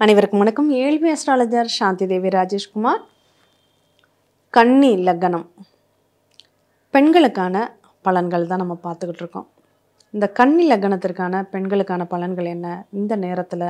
அனைவருக்கும் வணக்கம் ஏழ்வி அஸ்ட்ராலஜர் சாந்தி தேவி ராஜேஷ்குமார் கன்னி லக்னம் பெண்களுக்கான பலன்கள் தான் நம்ம பார்த்துக்கிட்டு இருக்கோம் இந்த கன்னி லக்னத்திற்கான பெண்களுக்கான பலன்கள் என்ன இந்த நேரத்தில்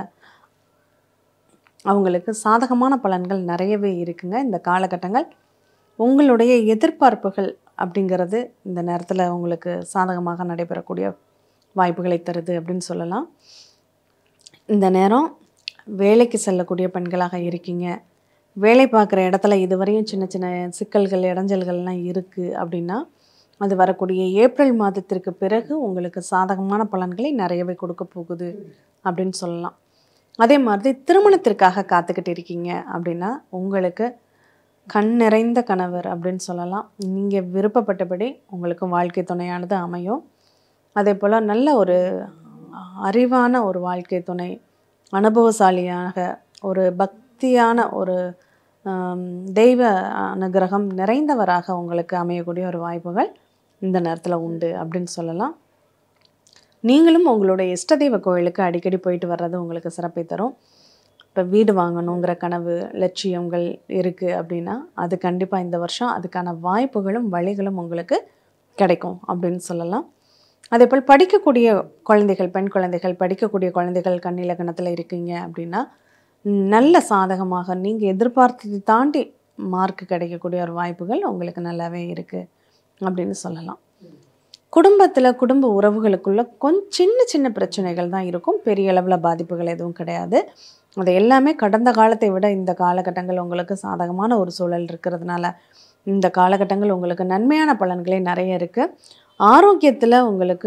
அவங்களுக்கு சாதகமான பலன்கள் நிறையவே இருக்குங்க இந்த காலகட்டங்கள் உங்களுடைய எதிர்பார்ப்புகள் அப்படிங்கிறது இந்த நேரத்தில் உங்களுக்கு சாதகமாக நடைபெறக்கூடிய வாய்ப்புகளை தருது அப்படின்னு சொல்லலாம் இந்த நேரம் வேலைக்கு செல்லக்கூடிய பெண்களாக இருக்கீங்க வேலை பார்க்குற இடத்துல இதுவரையும் சின்ன சின்ன சிக்கல்கள் இடைஞ்சல்கள்லாம் இருக்குது அப்படின்னா அது வரக்கூடிய ஏப்ரல் மாதத்திற்கு பிறகு உங்களுக்கு சாதகமான பலன்களை நிறையவே கொடுக்க போகுது அப்படின்னு சொல்லலாம் அதே மாதிரி திருமணத்திற்காக காத்துக்கிட்டு இருக்கீங்க அப்படின்னா உங்களுக்கு கண் நிறைந்த கணவர் அப்படின்னு சொல்லலாம் நீங்கள் விருப்பப்பட்டபடி உங்களுக்கு வாழ்க்கை துணையானது அமையும் அதே போல் நல்ல ஒரு அறிவான ஒரு வாழ்க்கை துணை அனுபவசாலியாக ஒரு பக்தியான ஒரு ஆம், தெய்வ அனுகிரகம் நிறைந்தவராக உங்களுக்கு அமையக்கூடிய ஒரு வாய்ப்புகள் இந்த நேரத்தில் உண்டு அப்படின்னு சொல்லலாம் நீங்களும் உங்களுடைய இஷ்ட தெய்வ கோயிலுக்கு அடிக்கடி போயிட்டு வர்றது உங்களுக்கு சிறப்பை தரும் இப்போ வீடு வாங்கணுங்கிற கனவு லட்சியங்கள் இருக்குது அப்படின்னா அது கண்டிப்பாக இந்த வருஷம் அதுக்கான வாய்ப்புகளும் வழிகளும் உங்களுக்கு கிடைக்கும் அப்படின்னு சொல்லலாம் அதே போல் படிக்கக்கூடிய குழந்தைகள் பெண் குழந்தைகள் படிக்கக்கூடிய குழந்தைகள் கண்ணிலக்கணத்தில் இருக்கீங்க அப்படின்னா நல்ல சாதகமாக நீங்கள் எதிர்பார்த்ததை தாண்டி மார்க் கிடைக்கக்கூடிய ஒரு வாய்ப்புகள் உங்களுக்கு நல்லாவே இருக்குது அப்படின்னு சொல்லலாம் குடும்பத்தில் குடும்ப உறவுகளுக்குள்ள கொஞ்சம் சின்ன சின்ன பிரச்சனைகள் தான் இருக்கும் பெரிய அளவில் பாதிப்புகள் எதுவும் கிடையாது அது எல்லாமே கடந்த காலத்தை விட இந்த காலகட்டங்கள் உங்களுக்கு சாதகமான ஒரு சூழல் இருக்கிறதுனால இந்த காலகட்டங்கள் உங்களுக்கு நன்மையான பலன்களே நிறைய இருக்குது ஆரோக்கியத்தில் உங்களுக்கு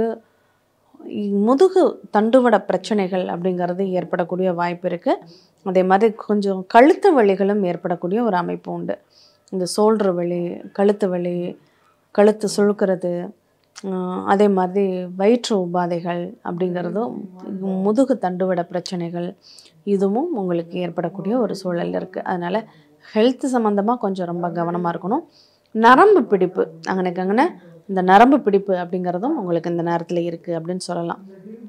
முதுகு தண்டுவட பிரச்சனைகள் அப்படிங்கிறது ஏற்படக்கூடிய வாய்ப்பு இருக்குது அதே மாதிரி கொஞ்சம் கழுத்து வலிகளும் ஏற்படக்கூடிய ஒரு அமைப்பு உண்டு இந்த சோல்ட்ரு வலி கழுத்து வலி கழுத்து சுழுக்கிறது ஆஹ் அதே மாதிரி வயிற்று உபாதைகள் அப்படிங்கிறதும் முதுகு தண்டுவட பிரச்சனைகள் இதுவும் உங்களுக்கு ஏற்படக்கூடிய ஒரு சூழல் இருக்குது அதனால் ஹெல்த் சம்மந்தமாக கொஞ்சம் ரொம்ப கவனமாக இருக்கணும் நரம்பு பிடிப்பு அங்கனக்கு அங்கன இந்த நரம்பு பிடிப்பு அப்படிங்கிறதும் உங்களுக்கு இந்த நேரத்தில் இருக்குது அப்படின்னு சொல்லலாம்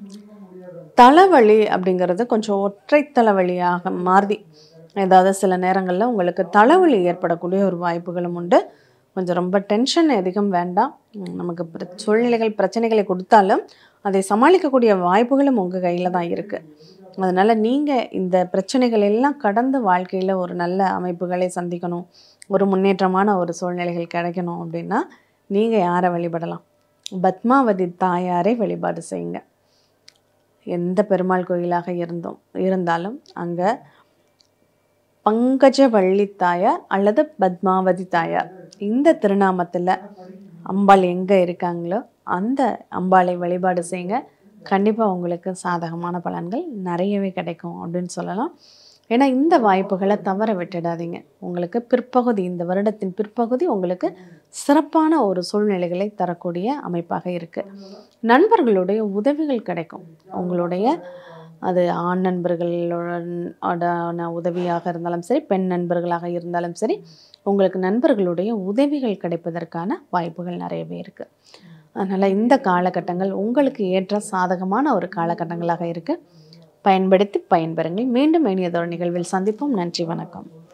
தலைவலி அப்படிங்கிறது கொஞ்சம் ஒற்றை தலைவலியாக மாறி ஏதாவது சில நேரங்களில் உங்களுக்கு தலைவலி ஏற்படக்கூடிய ஒரு வாய்ப்புகளும் உண்டு கொஞ்சம் ரொம்ப டென்ஷன் அதிகம் வேண்டாம் உம் நமக்கு பிர- சூழ்நிலைகள் பிரச்சனைகளை கொடுத்தாலும் அதை சமாளிக்கக்கூடிய வாய்ப்புகளும் உங்கள் கையில் தான் இருக்குது அதனால் நீங்கள் இந்த பிரச்சனைகள் எல்லாம் கடந்து வாழ்க்கையில் ஒரு நல்ல அமைப்புகளை சந்திக்கணும் ஒரு முன்னேற்றமான ஒரு சூழ்நிலைகள் கிடைக்கணும் அப்படின்னா நீங்கள் யாரை வழிபடலாம் பத்மாவதி தாயாரை வழிபாடு செய்யுங்க எந்த பெருமாள் கோயிலாக இருந்தோம் இருந்தாலும் அங்கே பங்கஜவள்ளி தாயார் அல்லது பத்மாவதி தாயார் இந்த திருநாமத்தில் அம்பாள் எங்கே இருக்காங்களோ அந்த அம்பாளை வழிபாடு செய்யுங்க கண்டிப்பாக உங்களுக்கு சாதகமான பலன்கள் நிறையவே கிடைக்கும் அப்படின்னு சொல்லலாம் ஏன்னா இந்த வாய்ப்புகளை தவற விட்டுடாதீங்க உங்களுக்கு பிற்பகுதி இந்த வருடத்தின் பிற்பகுதி உங்களுக்கு சிறப்பான ஒரு சூழ்நிலைகளை தரக்கூடிய அமைப்பாக இருக்குது நண்பர்களுடைய உதவிகள் கிடைக்கும் உங்களுடைய அது ஆண் நண்பர்களோட உதவியாக இருந்தாலும் சரி பெண் நண்பர்களாக இருந்தாலும் சரி உங்களுக்கு நண்பர்களுடைய உதவிகள் கிடைப்பதற்கான வாய்ப்புகள் நிறையவே இருக்குது அதனால் இந்த காலகட்டங்கள் உங்களுக்கு ஏற்ற சாதகமான ஒரு காலகட்டங்களாக இருக்குது பயன்படுத்தி பயன்பெறுங்கள் மீண்டும் இனியதொரு நிகழ்வில் சந்திப்போம் நன்றி வணக்கம்